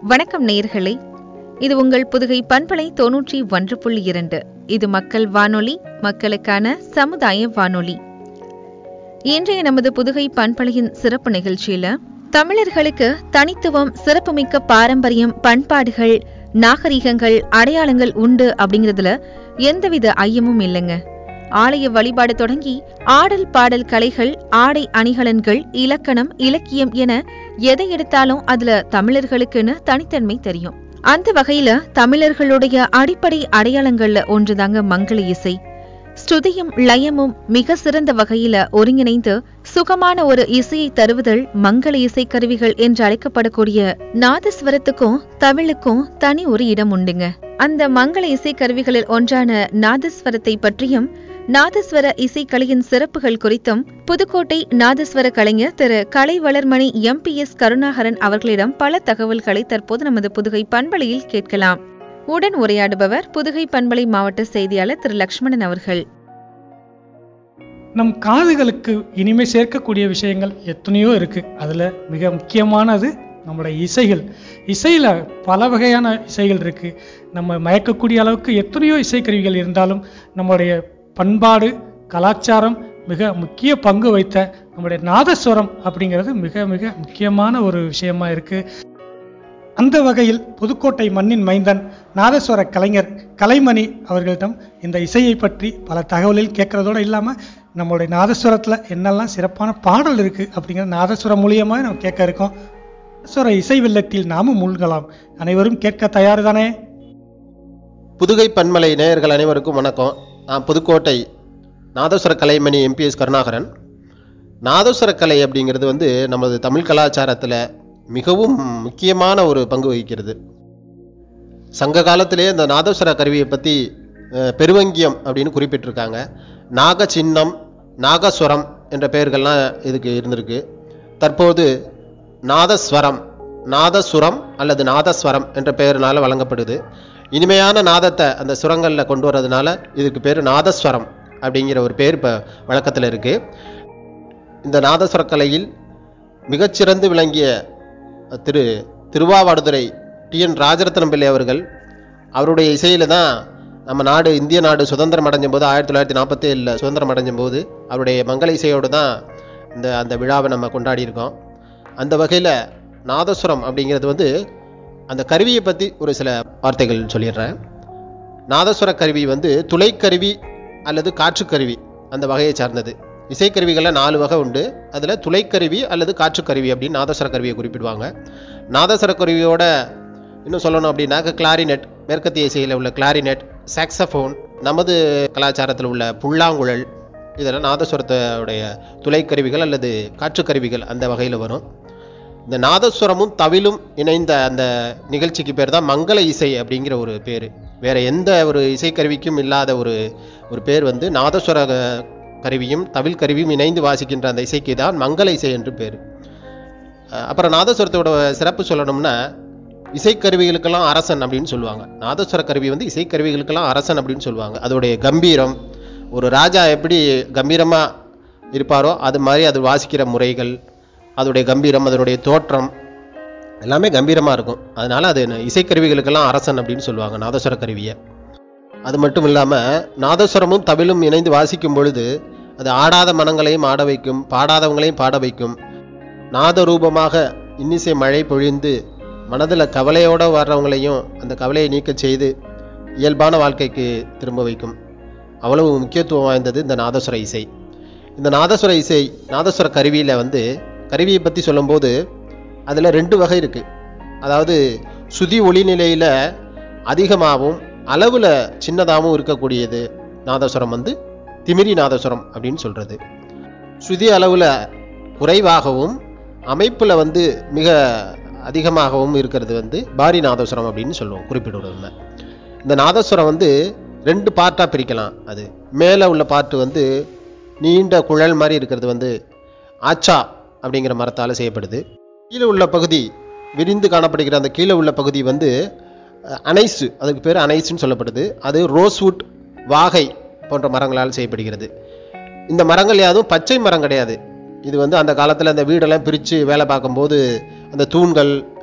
வணக்கம் நேயர்களே இது உங்கள் புதுகை பண்பலை தொன்னூற்றி ஒன்று புள்ளி இரண்டு இது மக்கள் வானொலி மக்களுக்கான சமுதாய வானொலி இன்றைய நமது புதுகை பண்பலையின் சிறப்பு நிகழ்ச்சியில தமிழர்களுக்கு தனித்துவம் சிறப்புமிக்க பாரம்பரியம் பண்பாடுகள் நாகரிகங்கள் அடையாளங்கள் உண்டு அப்படிங்கிறதுல எந்தவித ஐயமும் இல்லைங்க ஆலய வழிபாடு தொடங்கி ஆடல் பாடல் கலைகள் ஆடை அணிகலன்கள் இலக்கணம் இலக்கியம் என எதை எடுத்தாலும் அதுல தமிழர்களுக்குன்னு தனித்தன்மை தெரியும் அந்த வகையில தமிழர்களுடைய அடிப்படை அடையாளங்கள்ல ஒன்றுதாங்க மங்கள இசை ஸ்ருதியும் லயமும் மிக சிறந்த வகையில ஒருங்கிணைந்து சுகமான ஒரு இசையை தருவதல் மங்கள இசை கருவிகள் என்று அழைக்கப்படக்கூடிய நாதஸ்வரத்துக்கும் தமிழுக்கும் தனி ஒரு இடம் உண்டுங்க அந்த மங்கள இசை கருவிகளில் ஒன்றான நாதஸ்வரத்தை பற்றியும் நாதஸ்வர இசைக்கலையின் சிறப்புகள் குறித்தும் புதுக்கோட்டை நாதஸ்வர கலைஞர் திரு கலை வளர்மணி எம் பி எஸ் கருணாகரன் அவர்களிடம் பல தகவல்களை தற்போது நமது புதுகை பண்பலையில் கேட்கலாம் உடன் உரையாடுபவர் புதுகை பண்பலை மாவட்ட செய்தியாளர் திரு லக்ஷ்மணன் அவர்கள் நம் காதுகளுக்கு இனிமே சேர்க்கக்கூடிய விஷயங்கள் எத்தனையோ இருக்கு அதுல மிக முக்கியமானது நம்முடைய இசைகள் இசையில பல வகையான இசைகள் இருக்கு நம்ம மயக்கக்கூடிய அளவுக்கு எத்தனையோ இசைக்கருவிகள் இருந்தாலும் நம்முடைய பண்பாடு கலாச்சாரம் மிக முக்கிய பங்கு வைத்த நம்முடைய நாதஸ்வரம் அப்படிங்கிறது மிக மிக முக்கியமான ஒரு விஷயமா இருக்கு அந்த வகையில் புதுக்கோட்டை மண்ணின் மைந்தன் நாதஸ்வர கலைஞர் கலைமணி அவர்களிடம் இந்த இசையை பற்றி பல தகவலில் கேட்கறதோடு இல்லாமல் நம்மளுடைய நாதஸ்வரத்தில் என்னெல்லாம் சிறப்பான பாடல் இருக்கு அப்படிங்கிற நாதஸ்வரம் மூலியமாக நம்ம கேட்க இருக்கோம் நாதஸ்வர இசை வெள்ளத்தில் நாமும் மூழ்கலாம் அனைவரும் கேட்க தயார் தானே புதுகை பன்மலை நேயர்கள் அனைவருக்கும் வணக்கம் நான் புதுக்கோட்டை நாதஸ்வர கலைமணி எம்பிஎஸ் கருணாகரன் நாதஸ்வர கலை அப்படிங்கிறது வந்து நமது தமிழ் கலாச்சாரத்தில் மிகவும் முக்கியமான ஒரு பங்கு வகிக்கிறது சங்க காலத்திலே இந்த நாதஸ்வர கருவியை பற்றி அஹ், பெருவங்கியம் அப்படின்னு குறிப்பிட்டிருக்காங்க நாக சின்னம் நாகஸ்வரம் என்ற பெயர்கள்லாம் இதுக்கு இருந்திருக்கு தற்போது நாதஸ்வரம் நாதசுரம் அல்லது நாதஸ்வரம் என்ற பெயரினால வழங்கப்படுது இனிமையான நாதத்தை அந்த சுரங்களில் கொண்டு வர்றதுனால இதுக்கு பேர் நாதஸ்வரம் அப்படிங்கிற ஒரு பேர் இப்போ வழக்கத்தில் இருக்கு இந்த நாதஸ்வர கலையில் மிகச்சிறந்து விளங்கிய திரு திருவாவடுதுறை டி என் ராஜரத்னம் பிள்ளை அவர்கள் அவருடைய இசையில தான் நம்ம நாடு இந்திய நாடு சுதந்திரம் அடைஞ்ச போது ஆயிரத்தி தொள்ளாயிரத்தி நாற்பத்தி ஏழில் சுதந்திரம் அடைஞ்ச போது அவருடைய மங்கள இசையோடு தான் இந்த அந்த விழாவை நம்ம கொண்டாடி இருக்கோம் அந்த வகையில் நாதஸ்வரம் அப்படிங்கிறது வந்து அந்த கருவியை பற்றி ஒரு சில வார்த்தைகள் சொல்லிடுறேன் நாதஸ்வர கருவி வந்து துளைக்கருவி அல்லது காற்றுக்கருவி அந்த வகையை சார்ந்தது இசைக்கருவிகளில் நாலு வகை உண்டு அதில் துளைக்கருவி அல்லது காற்றுக்கருவி அப்படின்னு நாதஸ்வர கருவியை குறிப்பிடுவாங்க நாதஸ்வர கருவியோட இன்னும் சொல்லணும் அப்படின்னாக்க கிளாரினெட் மேற்கத்திய இசையில் உள்ள கிளாரினெட் சாக்ஸஃபோன் நமது கலாச்சாரத்தில் உள்ள புல்லாங்குழல் இதெல்லாம் நாதஸ்வரத்தோடைய துளைக்கருவிகள் அல்லது காற்றுக்கருவிகள் அந்த வகையில் வரும் இந்த நாதஸ்வரமும் தவிலும் இணைந்த அந்த நிகழ்ச்சிக்கு பேர் தான் மங்கள இசை அப்படிங்கிற ஒரு பேர் வேற எந்த ஒரு இசைக்கருவிக்கும் இல்லாத ஒரு ஒரு பேர் வந்து நாதஸ்வர க- கருவியும் தவில் கருவியும் இணைந்து வாசிக்கின்ற அந்த இசைக்கு தான் மங்கள இசை என்று பேர் அஹ் அப்புறம் நாதஸ்வரத்தோட சிறப்பு சொல்லணும்னா இசைக்கருவிகளுக்கெல்லாம் அரசன் அப்படின்னு சொல்லுவாங்க நாதஸ்வர கருவி வந்து இசைக்கருவிகளுக்கெல்லாம் அரசன் அப்படின்னு சொல்லுவாங்க அதோடைய கம்பீரம் ஒரு ராஜா எப்படி கம்பீரமா இருப்பாரோ அது மாதிரி அது வாசிக்கிற முறைகள் அதோடைய கம்பீரம் அதனுடைய தோற்றம் எல்லாமே கம்பீரமா இருக்கும் அதனால அது இசைக்கருவிகளுக்கெல்லாம் அரசன் அப்படின்னு சொல்லுவாங்க நாதஸ்வர கருவியை அது மட்டும் இல்லாம நாதஸ்வரமும் தவிலும் இணைந்து வாசிக்கும் பொழுது அது ஆடாத மனங்களையும் ஆட வைக்கும் பாடாதவங்களையும் பாட வைக்கும் நாத ரூபமாக இன்னிசை மழை பொழிந்து மனதில் கவலையோட வர்றவங்களையும் அந்த கவலையை நீக்கச் செய்து இயல்பான வாழ்க்கைக்கு திரும்ப வைக்கும் அவ்வளவு முக்கியத்துவம் வாய்ந்தது இந்த நாதஸ்வர இசை இந்த நாதஸ்வர இசை நாதஸ்வர கருவியில் வந்து கருவியை பற்றி சொல்லும்போது அதில் ரெண்டு வகை இருக்கு அதாவது சுதி ஒளி நிலையில் அதிகமாகவும் அளவில் சின்னதாகவும் இருக்கக்கூடியது நாதஸ்வரம் வந்து திமிரி நாதஸ்வரம் அப்படின்னு சொல்கிறது சுதி அளவில் குறைவாகவும் அமைப்பில் வந்து மிக அதிகமாகவும் இருக்கிறது வந்து பாரி நாதஸ்வரம் அப்படின்னு சொல்லுவோம் குறிப்பிடுவோம் இந்த நாதஸ்வரம் வந்து ரெண்டு பார்ட்டாக பிரிக்கலாம் அது மேலே உள்ள பார்ட் வந்து நீண்ட குழல் மாதிரி இருக்கிறது வந்து ஆச்சா அப்படிங்கிற மரத்தால் செய்யப்படுது கீழே உள்ள பகுதி விரிந்து காணப்படுகிற அந்த கீழே உள்ள பகுதி வந்து அஹ், அனைசு அதுக்கு பேர் அனைசுன்னு சொல்லப்படுது அது ரோஸ்வுட் வாகை போன்ற மரங்களால் செய்யப்படுகிறது இந்த மரங்கள் யாதும் பச்சை மரம் கிடையாது இது வந்து அந்த காலத்தில் அந்த வீடெல்லாம் பிரித்து வேலை பார்க்கும்போது அந்த தூண்கள்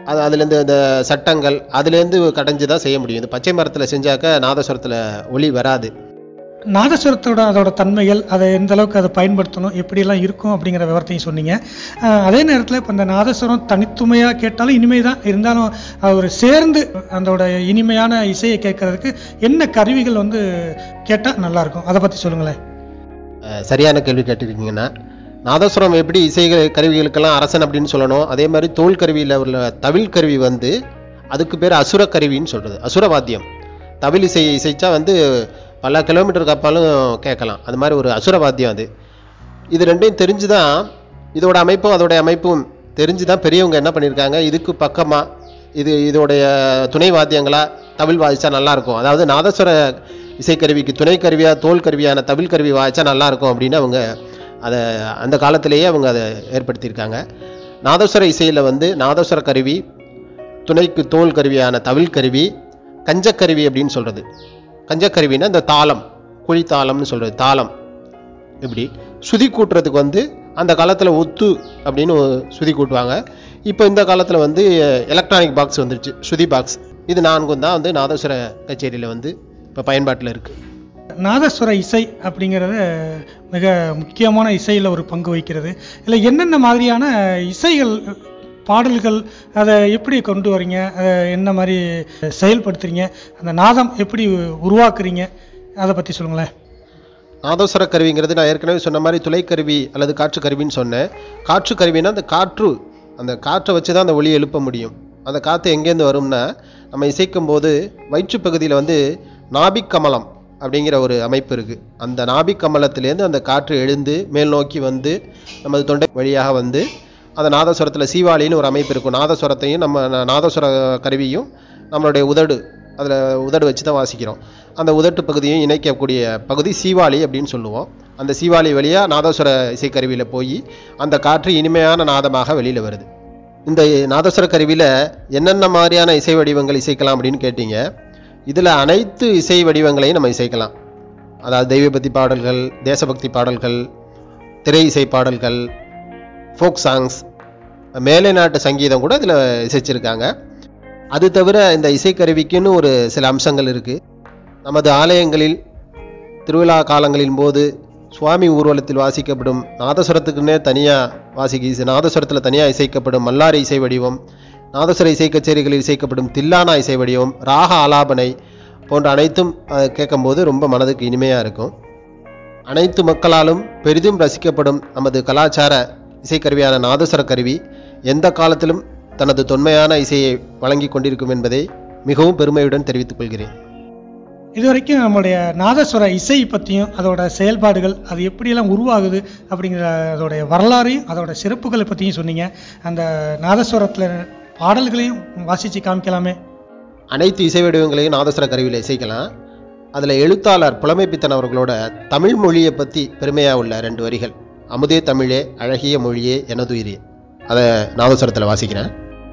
அது அதுலேருந்து இந்த சட்டங்கள் அதுலேருந்து கடைஞ்சு தான் செய்ய முடியும் இந்த பச்சை மரத்தில் செஞ்சாக்க நாதஸ்வரத்தில் ஒலி வராது நாதஸ்வரத்தோட அதோட தன்மைகள் அதை எந்த அளவுக்கு அதை பயன்படுத்தணும் எப்படியெல்லாம் இருக்கும் அப்படிங்கிற விவரத்தையும் சொன்னீங்க அஹ் அதே நேரத்தில் இப்போ இந்த நாதஸ்வரம் தனித்துமையாக கேட்டாலும் இனிமை தான் இருந்தாலும் அது ஒரு சேர்ந்து அதோட இனிமையான இசையை கேட்கறதுக்கு என்ன கருவிகள் வந்து கேட்டால் நல்லாயிருக்கும் அதை பற்றி சொல்லுங்களேன் அஹ் சரியான கேள்வி கேட்டிருக்கீங்கன்னா நாதஸ்வரம் எப்படி இசை கருவிகளுக்கெல்லாம் அரசன் அப்படின்னு சொல்லணும் அதே மாதிரி தோல் கருவியில் உள்ள தவில் கருவி வந்து அதுக்கு பேர் அசுர கருவின்னு சொல்கிறது அசுர வாத்தியம் தவில் இசையை இசைச்சா வந்து பல கிலோமீட்டருக்கு அப்பாலும் கேட்கலாம் அது மாதிரி ஒரு அசுர வாத்தியம் அது இது ரெண்டையும் தெரிஞ்சு தான் இதோட அமைப்பும் அதோடைய அமைப்பும் தெரிஞ்சு தான் பெரியவங்க என்ன பண்ணியிருக்காங்க இதுக்கு பக்கமாக இது இதோடைய துணை வாத்தியங்களா தவில் வாதிச்சா நல்லா இருக்கும் அதாவது நாதஸ்வர இசைக்கருவிக்கு துணை கருவியா தோல் கருவியான தவில் கருவி வாய்ச்சா நல்லா இருக்கும் அப்படின்னு அவங்க அதை அந்த காலத்திலேயே அவங்க அதை ஏற்படுத்தியிருக்காங்க நாதஸ்வர இசையில் வந்து நாதஸ்வர கருவி துணைக்கு தோல் கருவியான தவில் கருவி கஞ்சக்கருவி அப்படின்னு சொல்றது கஞ்சக்கருவின்னா இந்த தாளம் குழி தாளம்னு சொல்றது தாளம் இப்படி சுதி கூட்டுறதுக்கு வந்து அந்த காலத்தில் ஒத்து அப்படின்னு சுதி கூட்டுவாங்க இப்போ இந்த காலத்தில் வந்து எலக்ட்ரானிக் பாக்ஸ் வந்துருச்சு சுதி பாக்ஸ் இது நான்கும் தான் வந்து நாதஸ்வர கச்சேரியில் வந்து இப்போ பயன்பாட்டில் இருக்குது நாதஸ்வர இசை அப்படிங்கிறது மிக முக்கியமான இசையில் ஒரு பங்கு வகிக்கிறது இல்லை என்னென்ன மாதிரியான இசைகள் பாடல்கள் அதை எப்படி கொண்டு வரீங்க அதை என்ன மாதிரி செயல்படுத்துறீங்க அந்த நாதம் எப்படி உருவாக்குறீங்க அதை பற்றி சொல்லுங்களேன் நாதஸ்வர கருவிங்கிறது நான் ஏற்கனவே சொன்ன மாதிரி துளைக்கருவி அல்லது காற்று கருவின்னு சொன்னேன் காற்று கருவினா அந்த காற்று அந்த காற்றை வச்சு தான் அந்த ஒலி எழுப்ப முடியும் அந்த காற்று எங்கேருந்து வரும்னா நம்ம இசைக்கும் போது வயிற்று பகுதியில் வந்து நாபிக் கமலம் அப்படிங்கிற ஒரு அமைப்பு இருக்குது அந்த நாபிக் கமலத்திலேருந்து அந்த காற்று எழுந்து மேல் நோக்கி வந்து நமது தொண்டை வழியாக வந்து அந்த நாதஸ்வரத்தில் சீவாளின்னு ஒரு அமைப்பு இருக்கும் நாதஸ்வரத்தையும் நம்ம நா- நாதஸ்வர கருவியும் நம்மளுடைய உதடு அதில் உதடு வச்சு தான் வாசிக்கிறோம் அந்த உதட்டு பகுதியும் இணைக்கக்கூடிய பகுதி சீவாளி அப்படின்னு சொல்லுவோம் அந்த சீவாளி வழியாக நாதஸ்வர இசைக்கருவியில் போய் அந்த காற்று இனிமையான நாதமாக வெளியில் வருது இந்த நாதஸ்வர கருவியில் என்னென்ன மாதிரியான இசை வடிவங்கள் இசைக்கலாம் அப்படின்னு கேட்டீங்க இதில் அனைத்து இசை வடிவங்களையும் நம்ம இசைக்கலாம் அதாவது தெய்வபக்தி பாடல்கள் தேசபக்தி பாடல்கள் திரை இசை பாடல்கள் ஃபோக் சாங்ஸ் மேலை நாட்டு சங்கீதம் கூட இதில் இசைச்சிருக்காங்க அது தவிர இந்த இசைக்கருவிக்குன்னு ஒரு சில அம்சங்கள் இருக்குது நமது ஆலயங்களில் திருவிழா காலங்களின் போது சுவாமி ஊர்வலத்தில் வாசிக்கப்படும் நாதஸ்வரத்துக்குன்னே தனியாக வாசிக்க நாதஸ்வரத்தில் தனியாக இசைக்கப்படும் மல்லாரி இசை வடிவம் நாதஸ்வர இசை கச்சேரிகளில் இசைக்கப்படும் தில்லானா இசை வடிவம் ராக ஆலாபனை போன்ற அனைத்தும் அஹ், கேட்கும்போது ரொம்ப மனதுக்கு இனிமையாக இருக்கும் அனைத்து மக்களாலும் பெரிதும் ரசிக்கப்படும் நமது கலாச்சார இசைக்கருவியான நாதஸ்வர கருவி எந்த காலத்திலும் தனது தொன்மையான இசையை வழங்கி கொண்டிருக்கும் என்பதை மிகவும் பெருமையுடன் தெரிவித்துக் கொள்கிறேன் இதுவரைக்கும் நம்மளுடைய நாதஸ்வர இசை பற்றியும் அதோட செயல்பாடுகள் அது எப்படியெல்லாம் உருவாகுது அப்படிங்கிற அதோடைய வரலாறையும் அதோட சிறப்புகளை பற்றியும் சொன்னீங்க அந்த நாதஸ்வரத்தில் பாடல்களையும் வாசித்து காமிக்கலாமே அனைத்து இசை வடிவங்களையும் நாதஸ்வர கருவியில் இசைக்கலாம் அதில் எழுத்தாளர் புலமைப்பித்தன் அவர்களோட தமிழ் மொழியை பற்றி பெருமையாக உள்ள ரெண்டு வரிகள் அமுதே தமிழே அழகிய மொழியே எனதுயிரே அதை நாதஸ்வரத்தில் வாசிக்கிறேன்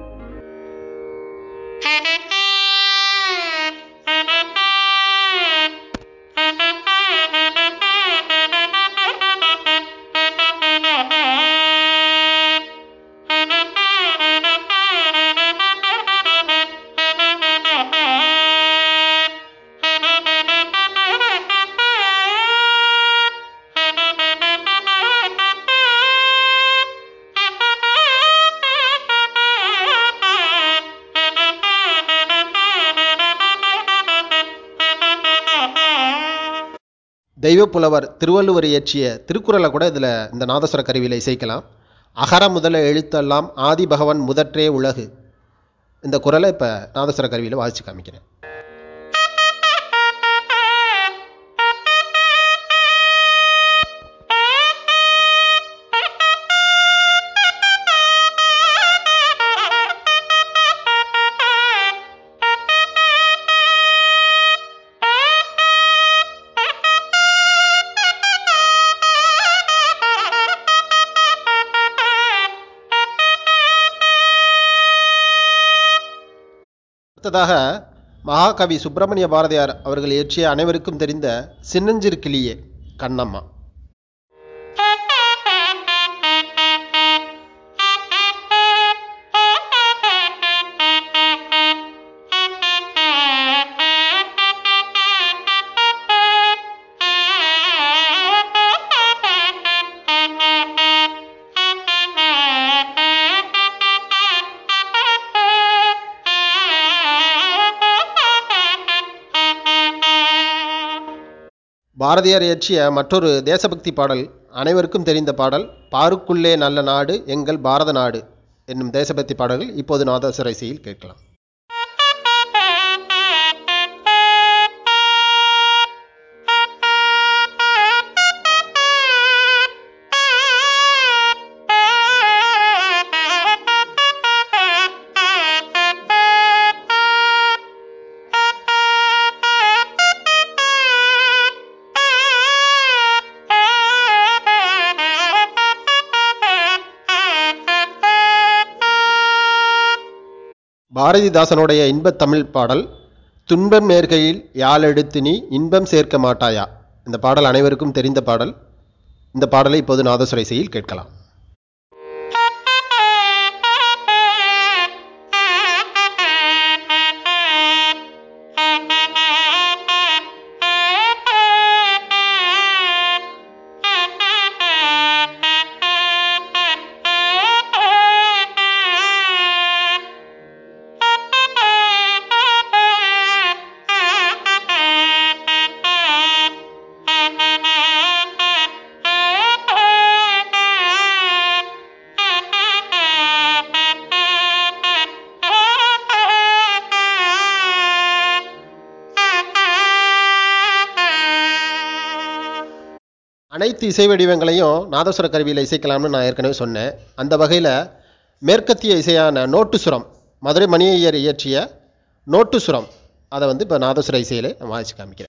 தெய்வப்புலவர் திருவள்ளுவர் இயற்றிய திருக்குறளை கூட இதில் இந்த நாதஸ்வர கருவியில் இசைக்கலாம் அகர முதல எழுத்தெல்லாம் ஆதி பகவன் முதற்றே உலகு இந்த குரலை இப்போ நாதஸ்வர கருவியில் வாசித்து காமிக்கிறேன் அடுத்ததாக மகாகவி சுப்பிரமணிய பாரதியார் அவர்கள் இயற்றிய அனைவருக்கும் தெரிந்த சின்னஞ்சிறு கிளியே கண்ணம்மா Thank you. பாரதியார் இயற்றிய மற்றொரு தேசபக்தி பாடல் அனைவருக்கும் தெரிந்த பாடல் பாருக்குள்ளே நல்ல நாடு எங்கள் பாரத நாடு என்னும் தேசபக்தி பாடல்கள் இப்போது நாதஸ்வர இசையில் கேட்கலாம் பாரதிதாசனுடைய இன்பத் தமிழ் பாடல் துன்பம் நேர்கையில் யாழெடுத்து நீ இன்பம் சேர்க்க மாட்டாயா இந்த பாடல் அனைவருக்கும் தெரிந்த பாடல் இந்த பாடலை இப்போது நாதஸ்வர இசையில் கேட்கலாம் அனைத்து இசை வடிவங்களையும் நாதஸ்வர கருவியில் இசைக்கலாம்னு நான் ஏற்கனவே சொன்னேன் அந்த வகையில் மேற்கத்திய இசையான நோட்டு சுரம் மதுரை மணியையர் இயற்றிய நோட்டு சுரம் அதை வந்து இப்போ நாதஸ்வர இசையில் நான் வாசிச்சு காமிக்கிறேன்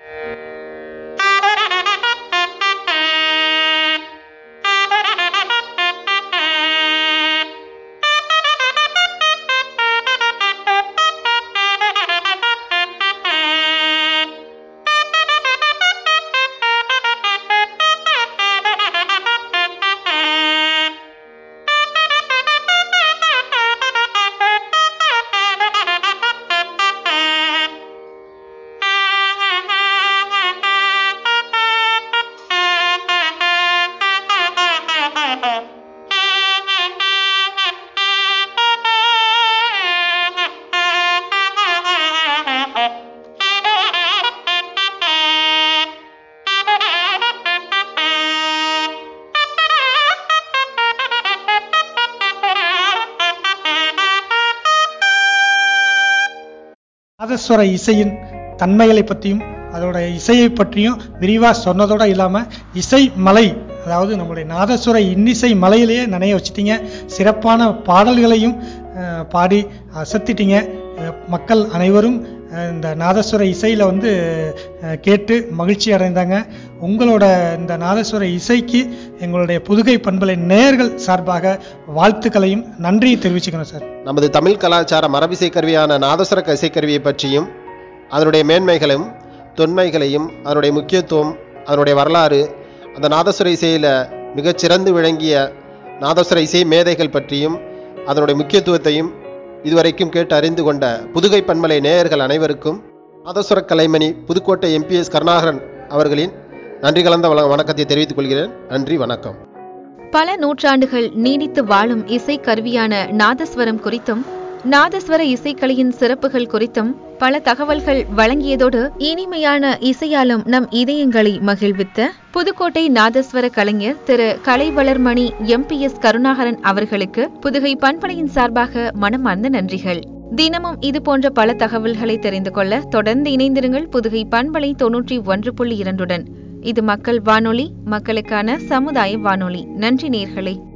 நாதஸ்வர இசையின் தன்மைகளை பற்றியும் அதோட இசையை பற்றியும் விரிவாக சொன்னதோட இல்லாமல் இசை மலை அதாவது நம்முடைய நாதஸ்வர இன்னிசை மலையிலேயே நினைய வச்சிட்டீங்க சிறப்பான பாடல்களையும் அஹ், பாடி அசத்திட்டீங்க அஹ், மக்கள் அனைவரும் அஹ், இந்த நாதஸ்வர இசையில் வந்து அஹ், கேட்டு மகிழ்ச்சி அடைந்தாங்க உங்களோட இந்த நாதஸ்வர இசைக்கு எங்களுடைய புதுகை பண்பலை நேயர்கள் சார்பாக வாழ்த்துக்களையும் நன்றியை தெரிவிச்சுக்கிறோம் சார் நமது தமிழ் கலாச்சார மரபிசை கருவியான நாதஸ்வர இசைக்கருவியை பற்றியும் அதனுடைய மேன்மைகளும் தொன்மைகளையும் அதனுடைய முக்கியத்துவம் அதனுடைய வரலாறு அந்த நாதஸ்வர இசையில் மிகச்சிறந்து விளங்கிய நாதஸ்வர இசை மேதைகள் பற்றியும் அதனுடைய முக்கியத்துவத்தையும் இதுவரைக்கும் கேட்டு அறிந்து கொண்ட புதுகை பன்மலை நேயர்கள் அனைவருக்கும் நாதஸ்வர கலைமணி புதுக்கோட்டை எம்பிஎஸ் கருணாகரன் அவர்களின் நன்றி கலந்த வண- வணக்கத்தை தெரிவித்துக் கொள்கிறேன் நன்றி வணக்கம் பல நூற்றாண்டுகள் நீடித்து வாழும் இசை கருவியான நாதஸ்வரம் குறித்தும் நாதஸ்வர இசைக்கலையின் சிறப்புகள் குறித்தும் பல தகவல்கள் வழங்கியதோடு இனிமையான இசையாலும் நம் இதயங்களை மகிழ்வித்த புதுக்கோட்டை நாதஸ்வர கலைஞர் திரு கலைவளர்மணி எம்பிஎஸ் கருணாகரன் அவர்களுக்கு புதுகை பண்பலையின் சார்பாக மனமார்ந்த நன்றிகள் தினமும் இது போன்ற பல தகவல்களை தெரிந்து கொள்ள தொடர்ந்து இணைந்திருங்கள் புதுகை பண்பலை தொன்னூற்றி ஒன்று புள்ளி இரண்டுடன் இது மக்கள் வானொலி மக்களுக்கான சமுதாய வானொலி நன்றி நேர்களே